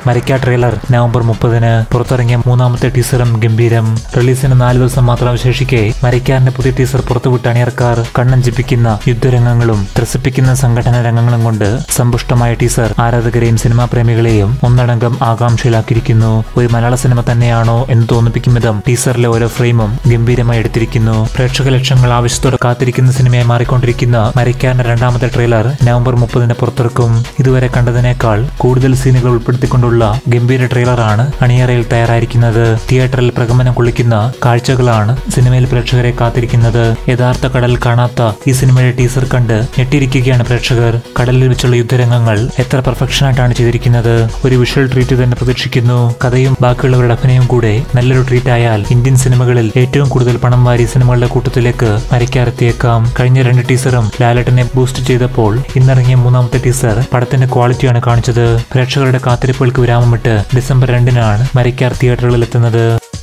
മരയ്ക്ക trailer November മുപ്പതിന് പുറത്തിറങ്ങിയ മൂന്നാമത്തെ ടീസറും ഗംഭീരം റിലീസിന് നാല് ദിവസം മാത്രം അവശേഷിക്കെ മരയ്ക്കാറിന്റെ പുതിയ ടീസർ പുറത്തുവിട്ട അണിയർക്കാർ കണ്ണഞ്ചിപ്പിക്കുന്ന യുദ്ധരംഗങ്ങളും ത്രസിപ്പിക്കുന്ന സംഘടന രംഗങ്ങളും കൊണ്ട് സമ്പുഷ്ടമായ ടീസർ ആരാധകരെയും സിനിമാ പ്രേമികളെയും ഒന്നടങ്കം ആകാംക്ഷയിലാക്കിയിരിക്കുന്നു ഒരു മലയാള സിനിമ തന്നെയാണോ എന്ന് തോന്നിപ്പിക്കും വിധം ടീസറിലെ ഓരോ ഫ്രെയിമും ഗംഭീരമായി എടുത്തിരിക്കുന്നു പ്രേക്ഷക ലക്ഷങ്ങൾ ആവശ്യത്തോടെ കാത്തിരിക്കുന്ന സിനിമയായി മാറിക്കൊണ്ടിരിക്കുന്ന മരയ്ക്കാറിന്റെ രണ്ടാമത്തെ ട്രെയിലർ നവംബർ മുപ്പതിന് പുറത്തിറക്കും ഇതുവരെ കണ്ടതിനേക്കാൾ കൂടുതൽ സീനുകൾ ഉൾപ്പെടുത്തിക്കൊണ്ടുള്ള ഗംഭീര ട്രെയിലറാണ് അണിയറയിൽ തയ്യാറായിരിക്കുന്നത് തിയേറ്ററിൽ പ്രകമ്പനം കൊള്ളിക്കുന്ന കാഴ്ചകളാണ് സിനിമയിൽ പ്രേക്ഷകരെ കാത്തിരിക്കുന്നത് യഥാർത്ഥ കടൽ കാണാത്ത ഈ സിനിമയുടെ ടീസർ കണ്ട് ഞെട്ടിയിരിക്കുകയാണ് പ്രേക്ഷകർ കടലിൽ വെച്ചുള്ള യുദ്ധരംഗങ്ങൾ എത്ര പെർഫെക്ഷനായിട്ടാണ് ചെയ്തിരിക്കുന്നത് ഒരു വിഷ്വൽ ട്രീറ്റ് തന്നെ പ്രതീക്ഷിക്കുന്നു കഥയും ബാക്കിയുള്ളവരുടെ അഭിനയവും കൂടെ നല്ലൊരു ട്രീറ്റ് ആയാൽ ഇന്ത്യൻ സിനിമകളിൽ ഏറ്റവും കൂടുതൽ പണം വാരി സിനിമകളുടെ കൂട്ടത്തിലേക്ക് മരയ്ക്കാറെത്തിയേക്കാം കഴിഞ്ഞ രണ്ട് ടീസറും ലാലേട്ടനെ ബൂസ്റ്റ് ചെയ്തപ്പോൾ ഇന്നിറങ്ങിയ മൂന്നാമത്തെ ടീസർ പടത്തിന്റെ ക്വാളിറ്റിയാണ് കാണിച്ചത് പ്രേക്ഷകരുടെ കാത്തിരിപ്പുകൾക്ക് വിരാമമിട്ട് ഡിസംബർ രണ്ടിനാണ് മരയ്ക്കാർ തിയേറ്ററുകളിൽ എത്തുന്നത്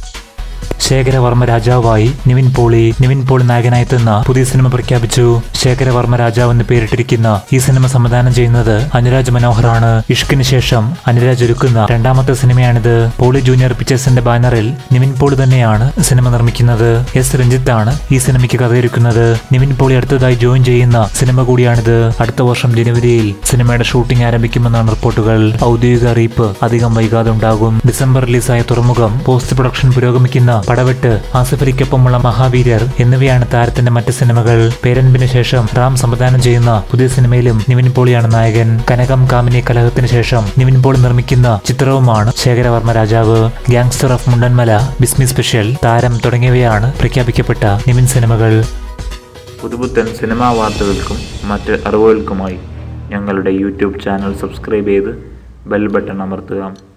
ശേഖരവർമ്മ രാജാവായി നിവിൻ പോളി നിവിൻ പോളി നായകനായെത്തുന്ന പുതിയ സിനിമ പ്രഖ്യാപിച്ചു ശേഖരവർമ്മ രാജാവ് എന്ന് പേരിട്ടിരിക്കുന്ന ഈ സിനിമ സംവിധാനം ചെയ്യുന്നത് അനുരാജ് മനോഹറാണ് ഇഷ്കിന് ശേഷം അനുരാജ് ഒരുക്കുന്ന രണ്ടാമത്തെ സിനിമയാണിത് പോളി ജൂനിയർ പിക്ചേഴ്സിന്റെ ബാനറിൽ നിവിൻ പോളി തന്നെയാണ് സിനിമ നിർമ്മിക്കുന്നത് എസ് രഞ്ജിത്താണ് ഈ സിനിമയ്ക്ക് കഥയൊരുക്കുന്നത് നിവിൻ പോളി അടുത്തതായി ജോയിൻ ചെയ്യുന്ന സിനിമ കൂടിയാണിത് അടുത്ത വർഷം ജനുവരിയിൽ സിനിമയുടെ ഷൂട്ടിംഗ് ആരംഭിക്കുമെന്നാണ് റിപ്പോർട്ടുകൾ ഔദ്യോഗിക അറിയിപ്പ് അധികം വൈകാതെ ഉണ്ടാകും ഡിസംബർ റിലീസായ തുറമുഖം പോസ്റ്റ് പ്രൊഡക്ഷൻ പുരോഗമിക്കുന്ന പടവെട്ട് ആസിഫലിക്കൊപ്പമുള്ള മഹാവീരർ എന്നിവയാണ് താരത്തിന്റെ മറ്റ് സിനിമകൾ പേരൻപിന് ശേഷം റാം സംവിധാനം ചെയ്യുന്ന പുതിയ സിനിമയിലും നിവിൻ പോളിയാണ് നായകൻ കനകം കാമിനി കലഹത്തിന് ശേഷം നിവിൻ പോളി നിർമ്മിക്കുന്ന ചിത്രവുമാണ് Shekhara Varma Rajavu gangster of Mundanmala Bismi special Taaram തുടങ്ങിയവയാണ് പ്രഖ്യാപിക്കപ്പെട്ട നിവിൻ സിനിമകൾ പുതുപുത്തൻ സിനിമാ വാർത്തകൾക്കും മറ്റ് അറിവുകൾക്കുമായി ഞങ്ങളുടെ യൂട്യൂബ് ചാനൽ സബ്സ്ക്രൈബ് ചെയ്ത് ബെൽ ബട്ടൺ അമർത്തുക